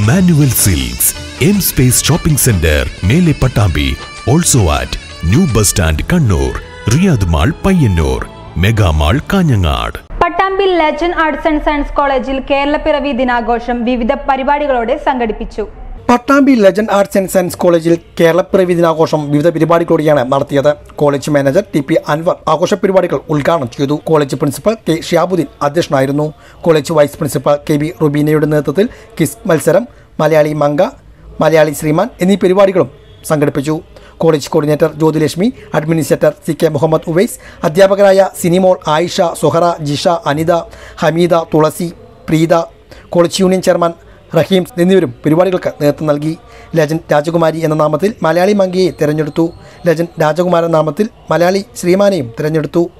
manual silks M space shopping centre മേലെ Pattambi also at new bus stand Kannur Riyadh mall Payyanur mega mall Kanhangad Pattambi legend arts and science കോളേജിൽ കേരളപ്പിറവി ദിനാഘോഷം വിവിധ പരിപാടികളോടെ സംഘടിപ്പിച്ചു Pattambi legend arts and science കോളേജിൽ കേരളപ്പിറവി ദിനാഘോഷം വിവിധ പരിപാടികളോടെയാണ് നടത്തിയത് college manager T P Anwar ആഘോഷ പരിപാടികൾ ഉദ്ഘാടനം ചെയ്തു കോളേജ് പ്രിൻസിപ്പൽ കെ ഷിയാബുദ്ദീൻ അധ്യക്ഷനായിരുന്നു college vice principal K B റുബീനയുടെ നേതൃത്വത്തിൽ കിസ് മത്സരം മലയാളി മംഗ മലയാളി ശ്രീമാൻ എന്നീ പരിപാടികളും സംഘടിപ്പിച്ചു college coordinator Jyothilakshmi administrator C K Muhammad Uvais അധ്യാപകരായ Sinimol Ayisha Suhara Jisha Anitha Hameeda Thulasi Preetha college union chairman Raheem എന്നിവരും പരിപാടികൾക്ക് നേതൃത്വം നൽകി ലെജൻഡ് രാജകുമാരി എന്ന നാമത്തിൽ മലയാളി മങ്കയെ തിരഞ്ഞെടുത്തു ലെജൻഡ് രാജകുമാരൻ നാമത്തിൽ മലയാളി ശ്രീമാനെയും തിരഞ്ഞെടുത്തു